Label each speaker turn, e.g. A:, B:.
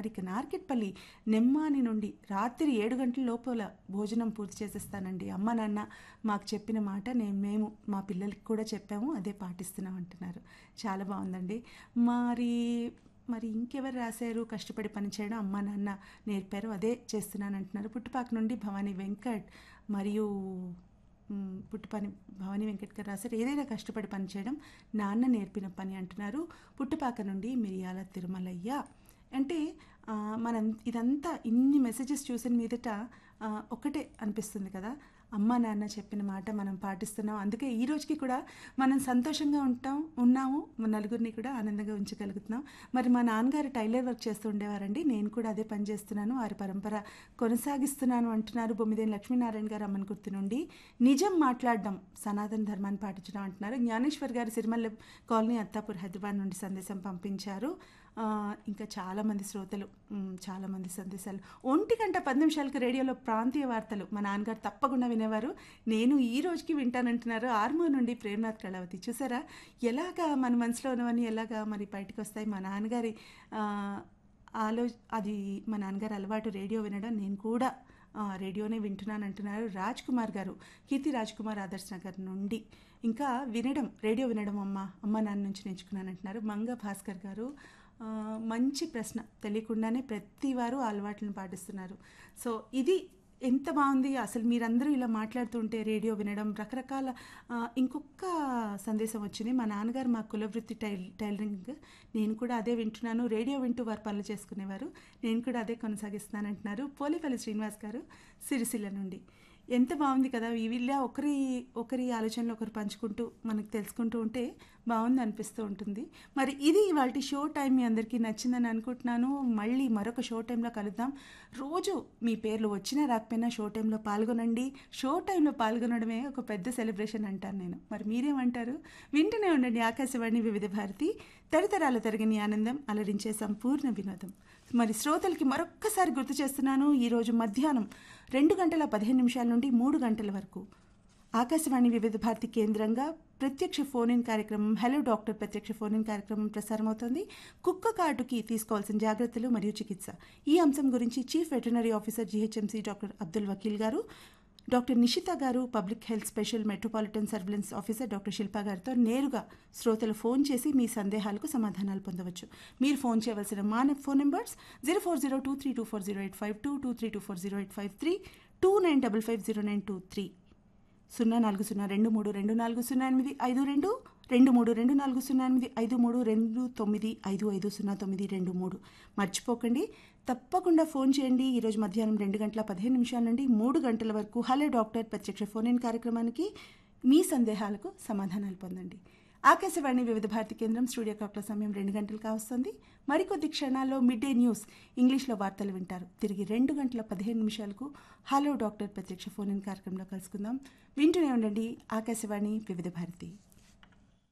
A: అంటున్నారు ఇక నార్కెట్పల్లి నెమ్మాని నుండి రాత్రి ఏడు గంటల లోపల భోజనం పూర్తి చేసేస్తానండి అమ్మ నాన్న మాకు చెప్పిన మాట నేను మేము మా పిల్లలకి కూడా చెప్పాము అదే పాటిస్తున్నాం అంటున్నారు చాలా బాగుందండి మరి మరి ఇంకెవరు రాశారు కష్టపడి పనిచేయడం అమ్మ నాన్న నేర్పారు అదే చేస్తున్నాను అంటున్నారు పుట్టుపాక నుండి భవానీ వెంకట్ మరియు మ్, పుట్టుపని భవానీ వెంకట్ గారు రాశారు ఏదైనా కష్టపడి పనిచేయడం నాన్న నేర్పిన పని అంటున్నారు పుట్టుపాక నుండి మిరియాల తిరుమలయ్య అంటే ఆ, మనం ఇదంతా ఇన్ని మెసేజెస్ చూసిన మీదట ఆ, ఒకటే అనిపిస్తుంది కదా అమ్మ నాన్న చెప్పిన మాట మనం పాటిస్తున్నాం అందుకే ఈ రోజుకి కూడా మనం సంతోషంగా ఉంటాం ఉన్నాము మన నలుగురిని కూడా ఆనందంగా ఉంచగలుగుతున్నాం మరి మా నాన్నగారు టైలర్ వర్క్ చేస్తూ ఉండేవారండి నేను కూడా అదే పని చేస్తున్నాను వారి పరంపర కొనసాగిస్తున్నాను అంటున్నారు బొమ్మిదేని లక్ష్మీనారాయణ గారు అమ్మని గుర్తు నుండి నిజం మాట్లాడడం సనాతన ధర్మాన్ని పాటించడం అంటున్నారు జ్ఞానేశ్వర్ గారు సిరిమల్ల కాలనీ అత్తాపూర్ హైదరాబాద్ నుండి సందేశం పంపించారు ఆ, ఇంకా చాలామంది శ్రోతలు మ్, చాలామంది సందేశాలు ఒంటి గంట పది నిమిషాలకు రేడియోలో ప్రాంతీయ వార్తలు మా నాన్నగారు తప్పకుండా వినేవారు నేను ఈ రోజుకి వింటానంటున్నారు ఆర్మూర్ నుండి ప్రేమనాథ్ కళావతి చూసారా ఎలాగా మన మనసులో ఉన్నవన్నీ ఎలాగా మరి బయటకు వస్తాయి మా నాన్నగారి ఆ, ఆలో అది మా నాన్నగారి అలవాటు రేడియో వినడం నేను కూడా ఆ, రేడియోనే వింటున్నాను అంటున్నారు రాజ్ కుమార్ గారు కీర్తి రాజ్ కుమార్ ఆదర్శ్ నగర్ నుండి ఇంకా వినడం రేడియో వినడం అమ్మ అమ్మ నాన్న నుంచి నేర్చుకున్నాను అంటున్నారు మంగ భాస్కర్ గారు ఆ, మంచి ప్రశ్న తెలియకుండానే ప్రతి వారు ఆ అలవాట్లను పాటిస్తున్నారు సో ఇది ఎంత బాగుంది అసలు మీరందరూ ఇలా మాట్లాడుతుంటే రేడియో వినడం రకరకాల ఆ, ఇంకొక సందేశం వచ్చింది మా నాన్నగారు మా కులవృత్తి టైల్ టైలరింగ్ నేను కూడా అదే వింటున్నాను రేడియో వింటూ వారు పనులు చేసుకునేవారు నేను కూడా అదే కొనసాగిస్తున్నాను అంటున్నారు పోలేపల్లి శ్రీనివాస్ గారు సిరిసిల్ల నుండి ఎంత బాగుంది కదా వీళ్ళ ఒకరి ఒకరి ఆలోచనలు ఒకరు పంచుకుంటూ మనకు తెలుసుకుంటూ ఉంటే బాగుంది అనిపిస్తూ ఉంటుంది మరి ఇది ఇవాళ షో టైం మీ అందరికీ నచ్చిందని అనుకుంటున్నాను మళ్ళీ మరొక షో టైంలో కలుద్దాం రోజు మీ పేర్లు వచ్చినా రాకపోయినా షో టైంలో పాల్గొనండి షో టైంలో పాల్గొనడమే ఒక పెద్ద సెలబ్రేషన్ అంటాను నేను మరి మీరేమంటారు వింటూనే ఉండండి ఆకాశవాణి వివిధ భారతి తరతరాల తరగని ఆనందం అలరించే సంపూర్ణ వినోదం మరి శ్రోతలకి మరొక్కసారి గుర్తు చేస్తున్నాను ఈరోజు మధ్యాహ్నం రెండు గంటల పదిహేను నిమిషాల నుండి మూడు గంటల వరకు ఆకాశవాణి వివిధ భారతి కేంద్రంగా ప్రత్యక్ష ఫోన్ ఇన్ కార్యక్రమం హలో డాక్టర్ ప్రత్యక్ష ఫోన్ ఇన్ కార్యక్రమం ప్రసారమవుతోంది కుక్క కాటుకి తీసుకోవాల్సిన జాగ్రత్తలు మరియు చికిత్స ఈ అంశం గురించి chief veterinary officer GHMC doctor Abdul Vakeel గారు డాక్టర్ నిషిత గారు public health special metropolitan surveillance officer doctor Shilpa గారితో నేరుగా శ్రోతలు ఫోన్ చేసి మీ సందేహాలకు సమాధానాలు పొందవచ్చు మీరు ఫోన్ చేయవలసిన మా phone numbers zero four zero two three two four zero eight five two two three two four zero eight five three two nine double five zero nine two three సున్నా నాలుగు సున్నా రెండు మూడు రెండు నాలుగు సున్నా ఎనిమిది ఐదు రెండు రెండు మూడు రెండు నాలుగు సున్నా ఎనిమిది ఐదు మూడు రెండు తొమ్మిది ఐదు ఐదు సున్నా తొమ్మిది రెండు మూడు మర్చిపోకండి తప్పకుండా ఫోన్ చేయండి ఈరోజు మధ్యాహ్నం రెండు గంటల పదిహేను నిమిషాల నుండి మూడు గంటల వరకు హలో డాక్టర్ ప్రత్యక్ష ఫోన్ ఇన్ కార్యక్రమానికి మీ సందేహాలకు సమాధానాలు పొందండి ఆకాశవాణి వివిధ భారతి కేంద్రం స్టూడియో క్లాక్ల సమయం రెండు గంటలు కావస్తుంది మరికొద్ది క్షణాల్లో మిడ్ డే న్యూస్ ఇంగ్లీష్లో వార్తలు వింటారు తిరిగి రెండు గంటల పదిహేను నిమిషాలకు హలో డాక్టర్ ప్రత్యక్ష ఫోన్ ఇన్ కార్యక్రమంలో కలుసుకుందాం వింటూనే ఉండండి ఆకాశవాణి వివిధ భారతి